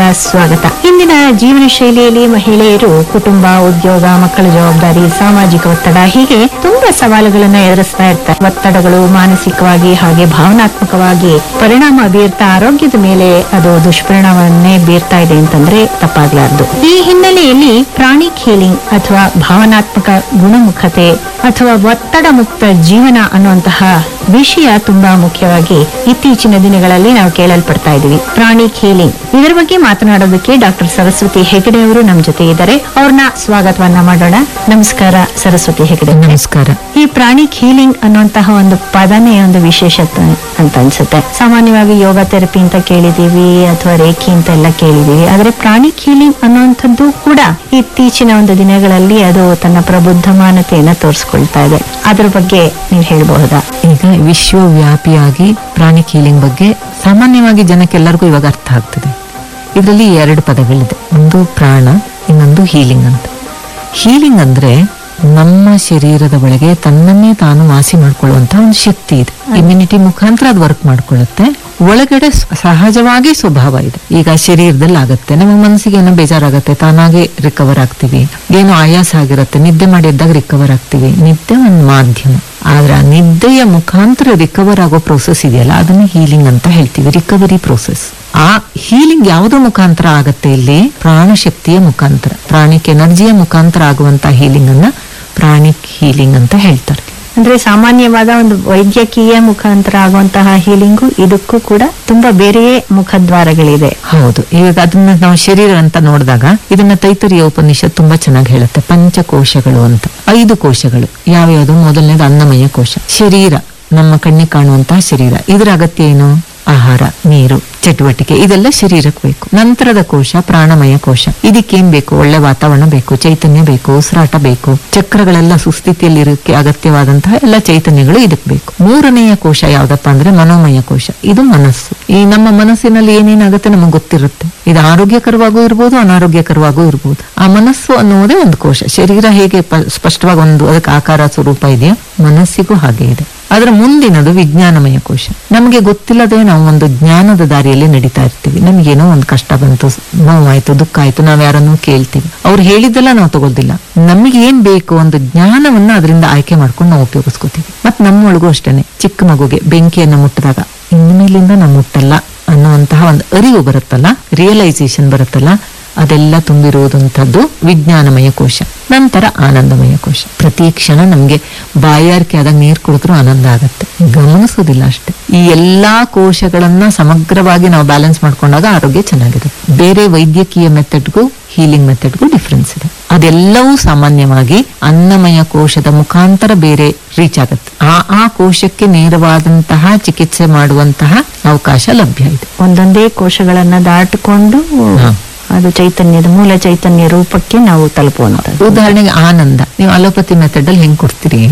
ಸ್ವಾಗತ ಇಂದಿನ ಜೀವನ ಶೈಲಿಯಲ್ಲಿ ಮಹಿಳೆಯರು ಕುಟುಂಬ ಉದ್ಯೋಗ ಮಕ್ಕಳ ಜವಾಬ್ದಾರಿ ಸಾಮಾಜಿಕ ಒತ್ತಡ ಹೀಗೆ ತುಂಬಾ ಸವಾಲುಗಳನ್ನ ಎದುರಿಸ್ತಾ ಇರ್ತಾರೆ ಒತ್ತಡಗಳು ಮಾನಸಿಕವಾಗಿ ಹಾಗೆ ಭಾವನಾತ್ಮಕವಾಗಿ ಪರಿಣಾಮ ಬೀರ್ತಾ ಆರೋಗ್ಯದ ಮೇಲೆ ಅದು ದುಷ್ಪರಿಣಾಮವನ್ನೇ ಬೀರ್ತಾ ಇದೆ ಅಂತಂದ್ರೆ ತಪ್ಪಾಗ್ಲಾರ್ದು ಈ ಹಿನ್ನೆಲೆಯಲ್ಲಿ ಪ್ರಾಣಿಕ್ ಹೀಲಿಂಗ್ ಅಥವಾ ಭಾವನಾತ್ಮಕ ಗುಣಮುಖತೆ ಅಥವಾ ಒತ್ತಡ ಮುಕ್ತ ಜೀವನ ಅನ್ನುವಂತಹ ವಿಷಯ ತುಂಬಾ ಮುಖ್ಯವಾಗಿ ಇತ್ತೀಚಿನ ದಿನಗಳಲ್ಲಿ ನಾವು ಕೇಳಲ್ಪಡ್ತಾ ಇದೀವಿ ಪ್ರಾಣಿಕ್ ಹೀಲಿಂಗ್ ಇದರ ಬಗ್ಗೆ ಮಾತನಾಡೋದಕ್ಕೆ ಡಾಕ್ಟರ್ ಸರಸ್ವತಿ ಹೆಗಡೆ ಅವರು ನಮ್ಮ ಜೊತೆ ಇದ್ದಾರೆ ಅವ್ರನ್ನ ಸ್ವಾಗತವನ್ನ ಮಾಡೋಣ ನಮಸ್ಕಾರ ಸರಸ್ವತಿ ಹೆಗಡೆ ಅವರೇ. ನಮಸ್ಕಾರ ಈ ಪ್ರಾಣಿಕ್ ಹೀಲಿಂಗ್ ಅನ್ನುವಂತಹ ಒಂದು ಪದನೇ ಒಂದು ವಿಶೇಷತೆ ಅಂತ ಅನ್ಸುತ್ತೆ ಸಾಮಾನ್ಯವಾಗಿ ಯೋಗ ಥೆರಪಿ ಅಂತ ಕೇಳಿದೀವಿ ಅಥವಾ ರೇಖಿ ಅಂತ ಎಲ್ಲ ಕೇಳಿದೀವಿ ಆದ್ರೆ ಪ್ರಾಣಿಕ್ ಹೀಲಿಂಗ್ ಅನ್ನುವಂಥದ್ದು ಕೂಡ ಇತ್ತೀಚಿನ ಒಂದು ದಿನಗಳಲ್ಲಿ ಅದು ತನ್ನ ಪ್ರಬುದ್ಧಮಾನತೆಯನ್ನ ತೋರಿಸ್ಕೊಳ್ತಾ ಇದೆ ಅದ್ರ ಬಗ್ಗೆ ನೀವು ಹೇಳಬಹುದಾ ಈಗ ವಿಶ್ವವ್ಯಾಪಿಯಾಗಿ ಪ್ರಾಣಿ ಹೀಲಿಂಗ್ ಬಗ್ಗೆ ಸಾಮಾನ್ಯವಾಗಿ ಜನಕ್ಕೆಲ್ಲರಿಗೂ ಇವಾಗ ಅರ್ಥ ಆಗ್ತದೆ ಇದರಲ್ಲಿ ಎರಡು ಪದಗಳಿದೆ ಒಂದು ಪ್ರಾಣ ಇನ್ನೊಂದು ಹೀಲಿಂಗ್ ಅಂತ ಹೀಲಿಂಗ್ ಅಂದ್ರೆ ನಮ್ಮ ಶರೀರದ ಒಳಗೆ ತನ್ನನ್ನೇ ತಾನು ವಾಸಿ ಮಾಡ್ಕೊಳ್ಳುವಂತ ಒಂದು ಶಕ್ತಿ ಇದೆ ಇಮ್ಯುನಿಟಿ ಮುಖಾಂತರ ಅದು ವರ್ಕ್ ಮಾಡ್ಕೊಳ್ಳುತ್ತೆ ಒಳಗಡೆ ಸ್- ಸಹಜವಾಗಿ ಸ್ವಭಾವ ಇದೆ ಈಗ ಶರೀರದಲ್ಲಿ ಆಗುತ್ತೆ ನಮ್ಮ ಮನಸ್ಸಿಗೆ ಏನೋ ಬೇಜಾರಾಗುತ್ತೆ ತಾನಾಗೆ ರಿಕವರ್ ಆಗ್ತೀವಿ ಏನೋ ಆಯಾಸ ಆಗಿರುತ್ತೆ ನಿದ್ದೆ ಮಾಡಿದ್ದಾಗ ರಿಕವರ್ ಆಗ್ತೀವಿ ನಿದ್ದೆ ಒಂದು ಮಾಧ್ಯಮ ಆದ್ರೆ ಆ ನಿದ್ದೆಯ ಮುಖಾಂತರ ರಿಕವರ್ ಆಗೋ ಪ್ರೋಸೆಸ್ ಇದೆಯಲ್ಲ ಅದನ್ನ ಹೀಲಿಂಗ್ ಅಂತ ಹೇಳ್ತೀವಿ ರಿಕವರಿ ಪ್ರೋಸೆಸ್ ಆ ಹೀಲಿಂಗ್ ಯಾವುದೋ ಮುಖಾಂತರ ಆಗತ್ತೆ ಇಲ್ಲಿ ಪ್ರಾಣಶಕ್ತಿಯ ಮುಖಾಂತರ ಪ್ರಾಣಿಕ್ ಎನರ್ಜಿಯ ಮುಖಾಂತರ ಆಗುವಂತ ಹೀಲಿಂಗ್ ಅನ್ನ ಪ್ರಾಣಿಕ್ ಹೀಲಿಂಗ್ ಅಂತ ಹೇಳ್ತಾರೆ ಅಂದ್ರೆ ಸಾಮಾನ್ಯವಾದ ಒಂದು ವೈದ್ಯಕೀಯ ಮುಖಾಂತರ ಆಗುವಂತಹ ಹೀಲಿಂಗು ಇದಕ್ಕೂ ಕೂಡ ತುಂಬಾ ಬೇರೆಯೇ ಮುಖದ್ವಾರಗಳಿದೆ ಹೌದು ಇವಾಗ ಅದನ್ನ ನಾವು ಶರೀರ ಅಂತ ನೋಡಿದಾಗ ಇದನ್ನ ತೈತರಿಯ ಉಪನಿಷತ್ ತುಂಬಾ ಚೆನ್ನಾಗಿ ಹೇಳುತ್ತೆ ಪಂಚಕೋಶಗಳು ಅಂತ ಐದು ಕೋಶಗಳು ಯಾವ್ಯಾವುದು ಮೊದಲನೇದು ಅನ್ನಮಯ ಕೋಶ ಶರೀರ ನಮ್ಮ ಕಣ್ಣಿಗೆ ಕಾಣುವಂತಹ ಶರೀರ ಇದರ ಅಗತ್ಯ ಏನು ಆಹಾರ ನೀರು ಚಟುವಟಿಕೆ ಇದೆಲ್ಲ ಶರೀರಕ್ಕೆ ಬೇಕು ನಂತರದ ಕೋಶ ಪ್ರಾಣಮಯ ಕೋಶ ಇದಕ್ಕೇನ್ ಬೇಕು ಒಳ್ಳೆ ವಾತಾವರಣ ಬೇಕು ಚೈತನ್ಯ ಬೇಕು ಉಸಿರಾಟ ಬೇಕು ಚಕ್ರಗಳೆಲ್ಲ ಸುಸ್ಥಿತಿಯಲ್ಲಿ ಇರೋಕೆ ಅಗತ್ಯವಾದಂತಹ ಎಲ್ಲ ಚೈತನ್ಯಗಳು ಇದಕ್ಕೆ ಬೇಕು ಮೂರನೆಯ ಕೋಶ ಯಾವ್ದಪ್ಪ ಅಂದ್ರೆ ಮನೋಮಯ ಕೋಶ ಇದು ಮನಸ್ಸು ಈ ನಮ್ಮ ಮನಸ್ಸಿನಲ್ಲಿ ಏನೇನಾಗುತ್ತೆ ನಮಗೆ ಗೊತ್ತಿರುತ್ತೆ ಇದು ಆರೋಗ್ಯಕರವಾಗೂ ಇರ್ಬೋದು ಅನಾರೋಗ್ಯಕರವಾಗೂ ಇರ್ಬೋದು ಆ ಮನಸ್ಸು ಅನ್ನುವುದೇ ಒಂದು ಕೋಶ ಶರೀರ ಹೇಗೆ ಪ- ಸ್ಪಷ್ಟವಾಗಿ ಒಂದು ಅದಕ್ಕೆ ಆಕಾರ ಸ್ವರೂಪ ಇದೆಯೋ ಮನಸ್ಸಿಗೂ ಹಾಗೆ ಇದೆ ಅದರ ಮುಂದಿನದು ವಿಜ್ಞಾನಮಯ ಕೋಶ ನಮಗೆ ಗೊತ್ತಿಲ್ಲದೆ ನಾವು ಒಂದು ಜ್ಞಾನದ ದಾರಿಯಲ್ಲಿ ನಡೀತಾ ಇರ್ತೀವಿ ನಮಗೇನೋ ಒಂದು ಕಷ್ಟ ಬಂತು ಸ್- ನೋವಾಯ್ತು ದುಃಖ ಆಯ್ತು ನಾವ್ ಯಾರನ್ನೂ ಕೇಳ್ತೀವಿ ಅವ್ರು ಹೇಳಿದ್ದೆಲ್ಲ ನಾವು ತಗೊಳ್ದಿಲ್ಲ ನಮಗೆ ಏನ್ ಬೇಕು ಒಂದು ಜ್ಞಾನವನ್ನ ಅದರಿಂದ ಆಯ್ಕೆ ಮಾಡ್ಕೊಂಡು ನಾವು ಉಪಯೋಗಿಸ್ಕೋತೀವಿ ಮತ್ ನಮ್ಮೊಳಗೂ ಅಷ್ಟೇನೆ ಚಿಕ್ಕ ಮಗುಗೆ ಬೆಂಕಿಯನ್ನ ಮುಟ್ಟಿದಾಗ ಇನ್ಮೇಲಿಂದ ನಾವು ಮುಟ್ಟಲ್ಲ ಅನ್ನುವಂತಹ ಒಂದು ಅರಿವು ಬರುತ್ತಲ್ಲ ರಿಯಲೈಸೇಷನ್ ಬರುತ್ತಲ್ಲ ಅದೆಲ್ಲ ತುಂಬಿರುವುದಂಥದ್ದು ವಿಜ್ಞಾನಮಯ ಕೋಶ ನಂತರ ಆನಂದಮಯ ಕೋಶ ಪ್ರತಿ ಕ್ಷಣ ನಮ್ಗೆ ಬಾಯಾರಿಕೆ ಆದಾಗ ನೀರು ಕುಡಿದ್ರೂ ಆನಂದ ಆಗತ್ತೆ ಗಮನಿಸೋದಿಲ್ಲ ಅಷ್ಟೇ ಈ ಎಲ್ಲಾ ಕೋಶಗಳನ್ನ ಸಮಗ್ರವಾಗಿ ನಾವು ಬ್ಯಾಲೆನ್ಸ್ ಮಾಡ್ಕೊಂಡಾಗ ಆರೋಗ್ಯ ಚೆನ್ನಾಗಿದೆ ಬೇರೆ ವೈದ್ಯಕೀಯ ಮೆಥಡ್ಗೂ ಹೀಲಿಂಗ್ ಮೆಥಡ್ಗೂ ಡಿಫ್ರೆನ್ಸ್ ಇದೆ ಅದೆಲ್ಲವೂ ಸಾಮಾನ್ಯವಾಗಿ ಅನ್ನಮಯ ಕೋಶದ ಮುಖಾಂತರ ಬೇರೆ ರೀಚ್ ಆಗುತ್ತೆ ಆ ಆ ಕೋಶಕ್ಕೆ ನೇರವಾದಂತಹ ಚಿಕಿತ್ಸೆ ಮಾಡುವಂತಹ ಅವಕಾಶ ಲಭ್ಯ ಇದೆ ಒಂದೊಂದೇ ಕೋಶಗಳನ್ನ ದಾಟಿಕೊಂಡು ಹಾ. ಅದು ಚೈತನ್ಯದ ಮೂಲ ಚೈತನ್ಯ ರೂಪಕ್ಕೆ ನಾವು ತಲುಪುವಂಥದ್ದು ಉದಾಹರಣೆಗೆ ಆನಂದ ನೀವು ಅಲೋಪತಿ ಮೆಥಡ್ ಅಲ್ಲಿ ಹೆಂಗ್ ಕೊಡ್ತೀರಿ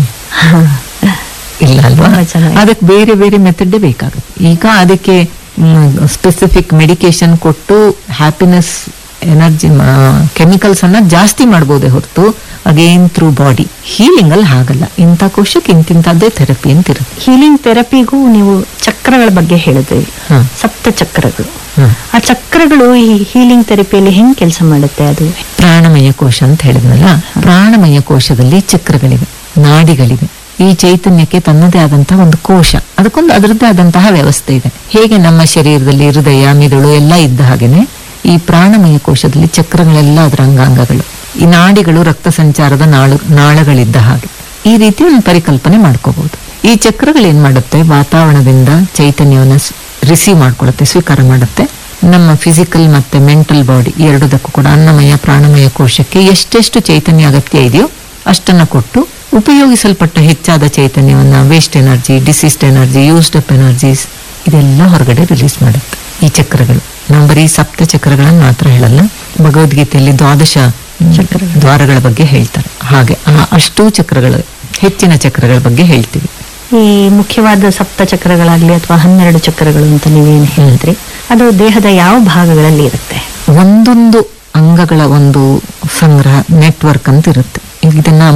ಇಲ್ಲ ಅಲ್ವಾ ತುಂಬಾ ಚೆನ್ನಾಗಿ. ಅದಕ್ಕೆ ಬೇರೆ ಬೇರೆ ಮೆಥಡ್ ಬೇಕಾಗುತ್ತೆ ಈಗ ಅದಕ್ಕೆ ಸ್ಪೆಸಿಫಿಕ್ ಮೆಡಿಕೇಶನ್ ಕೊಟ್ಟು ಹ್ಯಾಪಿನೆಸ್ ಎನರ್ಜಿ ಕೆಮಿಕಲ್ಸ್ ಅನ್ನ ಜಾಸ್ತಿ ಮಾಡ್ಬೋದೇ ಹೊರತು ಅಗೇನ್ ಥ್ರೂ ಬಾಡಿ ಹೀಲಿಂಗ್ ಅಲ್ಲಿ ಹಾಗಲ್ಲ ಇಂಥ ಕೋಶಕ್ಕೆ ಇಂತಿಂತದ್ದೇ ಥೆರಪಿ ಅಂತ ಇರುತ್ತೆ ಹೀಲಿಂಗ್ ಥೆರಪಿಗೂ ನೀವು ಚಕ್ರಗಳ ಬಗ್ಗೆ ಹೇಳಿದ್ರಿ ಹ. ಸಪ್ತ ಚಕ್ರಗಳು ಹ. ಆ ಚಕ್ರಗಳು ಈ ಹೀಲಿಂಗ್ ಥೆರಪಿಯಲ್ಲಿ ಹೆಂಗ್ ಕೆಲಸ ಮಾಡುತ್ತೆ ಅದು ಪ್ರಾಣಮಯ ಕೋಶ ಅಂತ ಹೇಳಿದ್ನಲ್ಲ ಪ್ರಾಣಮಯ ಕೋಶದಲ್ಲಿ ಚಕ್ರಗಳಿವೆ ನಾಡಿಗಳಿವೆ ಈ ಚೈತನ್ಯಕ್ಕೆ ತನ್ನದೇ ಆದಂತಹ ಒಂದು ಕೋಶ ಅದಕ್ಕೊಂದು ಅದರದ್ದೇ ಆದಂತಹ ವ್ಯವಸ್ಥೆ ಇದೆ ಹೇಗೆ ನಮ್ಮ ಶರೀರದಲ್ಲಿ ಹೃದಯ ಮಿದುಳು ಎಲ್ಲ ಇದ್ದ ಹಾಗೇನೆ ಈ ಪ್ರಾಣಮಯ ಕೋಶದಲ್ಲಿ ಚಕ್ರಗಳೆಲ್ಲ ಅದರ ಅಂಗಾಂಗಗಳು ಈ ನಾಡಿಗಳು ರಕ್ತ ಸಂಚಾರದ ನಾಳು ನಾಳಗಳಿದ್ದ ಹಾಗೆ ಈ ರೀತಿ ಒಂದು ಪರಿಕಲ್ಪನೆ ಮಾಡ್ಕೋಬಹುದು ಈ ಚಕ್ರಗಳೇನ್ ಮಾಡುತ್ತೆ ವಾತಾವರಣದಿಂದ ಚೈತನ್ಯವನ್ನ ರಿಸೀವ್ ಮಾಡ್ಕೊಳ್ಳುತ್ತೆ ಸ್ವೀಕಾರ ಮಾಡುತ್ತೆ ನಮ್ಮ ಫಿಸಿಕಲ್ ಮತ್ತೆ ಮೆಂಟಲ್ ಬಾಡಿ ಎರಡದಕ್ಕೂ ಕೂಡ ಅನ್ನಮಯ ಪ್ರಾಣಮಯ ಕೋಶಕ್ಕೆ ಎಷ್ಟೆಷ್ಟು ಚೈತನ್ಯ ಅಗತ್ಯ ಇದೆಯೋ ಅಷ್ಟನ್ನ ಕೊಟ್ಟು ಉಪಯೋಗಿಸಲ್ಪಟ್ಟ ಹೆಚ್ಚಾದ ಚೈತನ್ಯವನ್ನ waste energy diseased energy used up energies ಇದೆಲ್ಲ ಹೊರಗಡೆ ರಿಲೀಸ್ ಮಾಡುತ್ತೆ ಈ ಚಕ್ರಗಳು ನಾವು ಬರೀ ಸಪ್ತ ಚಕ್ರಗಳನ್ನು ಮಾತ್ರ ಹೇಳಲ್ಲ ಭಗವದ್ಗೀತೆಯಲ್ಲಿ ದ್ವಾದಶ ದ್ವಾರಗಳ ಬಗ್ಗೆ ಹೇಳ್ತಾರೆ ಹಾಗೆ ಆ ಅಷ್ಟೂ ಚಕ್ರಗಳು ಹೆಚ್ಚಿನ ಚಕ್ರಗಳ ಬಗ್ಗೆ ಹೇಳ್ತೀವಿ ಈ ಮುಖ್ಯವಾದ ಸಪ್ತ ಚಕ್ರಗಳಾಗ್ಲಿ ಅಥವಾ ಹನ್ನೆರಡು ಚಕ್ರಗಳು ಅಂತ ನೀವೇನು ಹೇಳಿದ್ರಿ ಅದು ದೇಹದ ಯಾವ ಭಾಗಗಳಲ್ಲಿ ಇರುತ್ತೆ ಒಂದೊಂದು ಅಂಗಗಳ ಒಂದು ಸಂಗ್ರಹ ನೆಟ್ವರ್ಕ್ ಅಂತ ಇರುತ್ತೆ ಈಗ ಇದನ್ನ